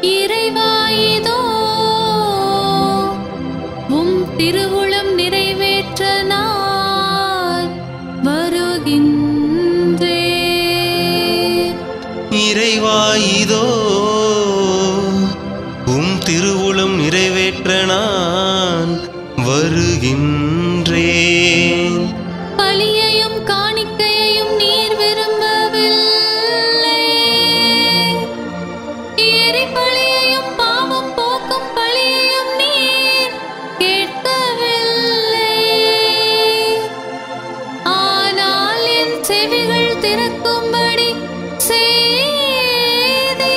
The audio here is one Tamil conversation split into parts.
இறைவாயிதோ உம் திருவுளம் நிறைவேற்ற நான் வருகின்றேன் இறைவா இதோ உம் திருவுளம் நிறைவேற்ற நான் வருகின்றேன் பலியையும் காணிக்கையையும் நீர் விரும்பவில்லை எரிபலியையும் பாவம் போக்கும் பலியையும் நீர் கேட்கவில்லை ஆனால் என் செவிகள் திறக்கும்படி செய்தே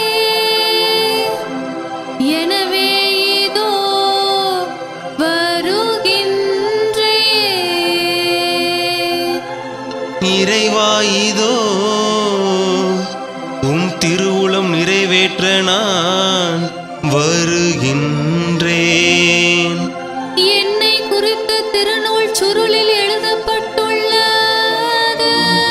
எனவே இதோ வருகின்றேன் இறைவா இதோ உம் திருவுளம் நிறைவேற்ற நான் வருகின்றேன் என்னை குறித்து திருநூல் சுருளில் எழுதப்பட்டுள்ளது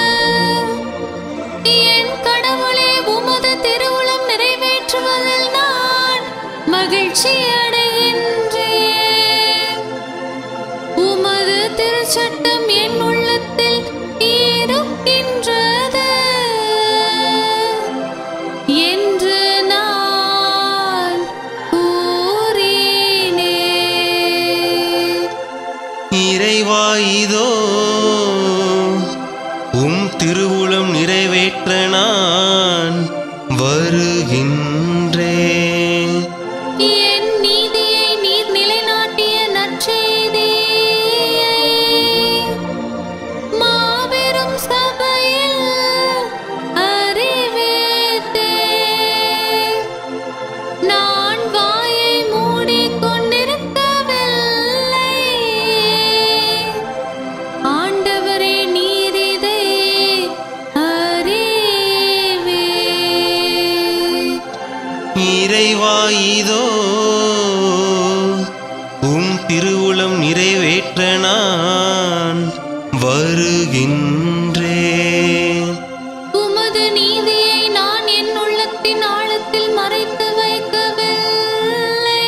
என் கடவுளே உமது திருவுளம் நிறைவேற்றுவதில் நான் மகிழ்ச்சி அடைகின்றேன் உமது திருச்சட்டம் என் உள்ளத்தில் இருக்கின்றது என்று நான் கூறினேன் இறைவா இதோ உம் திருவுளம் நிறைவேற்ற நான் வருகின்றேன் என் நீதியை நீர் நிலைநாட்டிய நற்செய்தியை மாபெரும் சபையில் அறிவித்தேன். நான் வாயை மூடிக் கொண்டிருக்கவில்லை. ஆண்டவரே நீர் இதை அறிவீர். இறைவா இதோ உம் திருவுளம் நிறைவேற்ற நான் வருகின்றேன் உமது நீதியை நான் என் உள்ளத்தின் ஆழத்தில் மறைத்து வைக்கவில்லை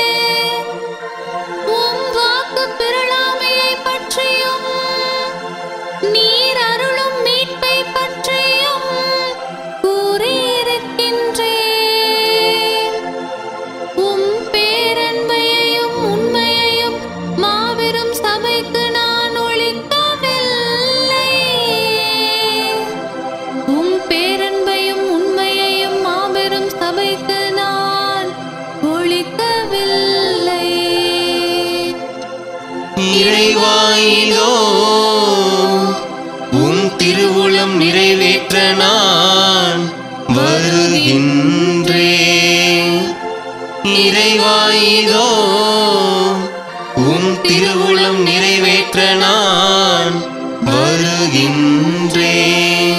உம் வாக்கு பெறலாமையை பற்றியும் நீர் அருளும் மீட்பை பற்றியும் கூறியிருக்கின்றேன் உம் பேரன்பையையும் உண்மையையும் மாபெரும் சபைக்கு நான் ஒழிக்கவில்லை உம் பேரன்பையும் உண்மையையும் மாபெரும் சபைக்கு நான் ஒழிக்கவில்லை இறைவா இதோ உம் திருவுளம் நிறைவேற்ற நான் வருகின்றேன் இறைவா இதோ உம் திருவுளம் நிறைவேற்ற நான் வருகின்றேன்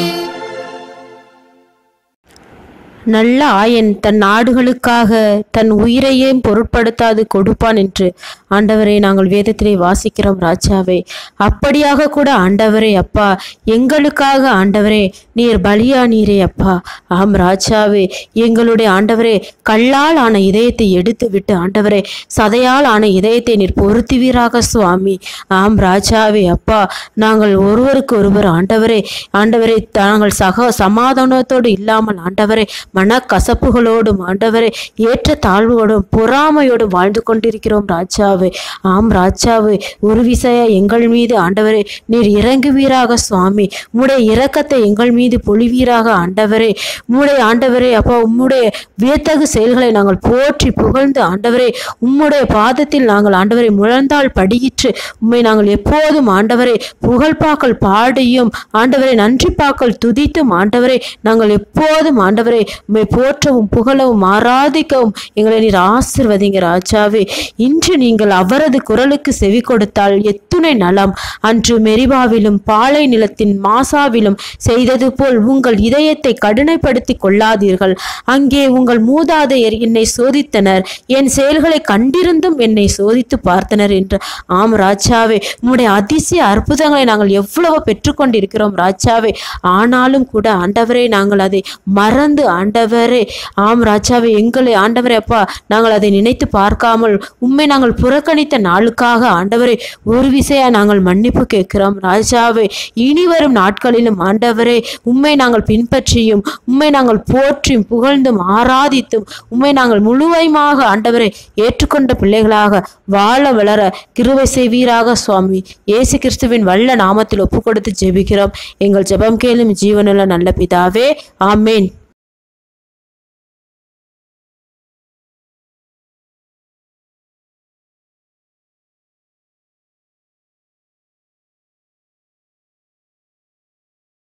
நல்ல ஆயன் தன் நாடுகளுக்காக தன் உயிரையே பொருட்படுத்தாது கொடுப்பான் என்று ஆண்டவரை நாங்கள் வேதத்திலே வாசிக்கிறோம் ராஜாவே அப்படியாக கூட ஆண்டவரே அப்பா எங்களுக்காக ஆண்டவரே நீர் பலியா நீரே அப்பா ஆம் ராஜாவே எங்களுடைய ஆண்டவரே கல்லால் ஆன இதயத்தை எடுத்து விட்டு ஆண்டவரே சதையால் ஆன இதயத்தை நீர் பொருத்துவீராக சுவாமி ஆம் ராஜாவே அப்பா நாங்கள் ஒருவருக்கு ஒருவர் ஆண்டவரே ஆண்டவரே நாங்கள் சக சமாதானத்தோடு இல்லாமல் ஆண்டவரே மனக்கசப்புகளோடும் ஆண்டவரே ஏற்ற தாழ்வோடும் பொறாமையோடும் வாழ்ந்து கொண்டிருக்கிறோம் ராஜாவே ஆம் ராஜாவே ஒரு விசைய எங்கள் மீது ஆண்டவரே நீர் இறங்குவீராக சுவாமி உம்முடைய இரக்கத்தை எங்கள் மீது பொழிவீராக ஆண்டவரே உம்முடைய ஆண்டவரே அப்பா உம்முடைய வியத்தகு செயல்களை நாங்கள் போற்றி புகழ்ந்து ஆண்டவரே உம்முடைய பாதத்தில் நாங்கள் ஆண்டவரை முழந்தாள் படியிற்று உம்மை நாங்கள் எப்போதும் ஆண்டவரை புகழ்பாக்கள் பாடியும் ஆண்டவரை நன்றிப்பாக்கள் துதித்தும் ஆண்டவரை நாங்கள் எப்போதும் ஆண்டவரை உம்மை போற்றவும் புகழவும் ஆராதிக்கவும் எங்களை நீர் ஆசிர்வதிங்க ராஜாவே இன்று நீங்கள் அவரது குரலுக்கு செவி கொடுத்தால் எத்துணை நலம் அன்று மெரிபாவிலும் பாலை நிலத்தின் மாசாவிலும் செய்தது போல் உங்கள் இதயத்தை கடினைப்படுத்தி கொள்ளாதீர்கள் அங்கே உங்கள் மூதாதையர் என்னை சோதித்தனர் என் செயல்களை கண்டிருந்தும் என்னை சோதித்து பார்த்தனர் என்று ஆம் ராஜாவே உம்முடைய அதிசய அற்புதங்களை நாங்கள் எவ்வளவு பெற்றுக்கொண்டிருக்கிறோம் ராஜாவே ஆனாலும் கூட ஆண்டவரே நாங்கள் அதை மறந்து ஆண்டவரே ஆம் ராஜாவே எங்களை ஆண்டவரே அப்பா நாங்கள் அதை நினைத்து பார்க்காமல் உண்மை நாங்கள் புறக்கணித்த நாளுக்காக ஆண்டவரே ஒரு விசையா நாங்கள் மன்னிப்பு கேட்கிறோம் ராஜாவே இனி வரும் நாட்களிலும் ஆண்டவரே உண்மை நாங்கள் பின்பற்றியும் உண்மை நாங்கள் போற்றியும் புகழ்ந்தும் ஆராதித்தும் உண்மை நாங்கள் முழுவதுமாக ஆண்டவரை ஏற்றுக்கொண்ட பிள்ளைகளாக வாழ வளர கிருபை செய்வீராக சுவாமி இயேசு கிறிஸ்துவின் வல்ல நாமத்தில் ஒப்பு கொடுத்து ஜெபிக்கிறோம் எங்கள் ஜெபம் கேளும் ஜீவனுள்ள நல்ல பிதாவே ஆமேன்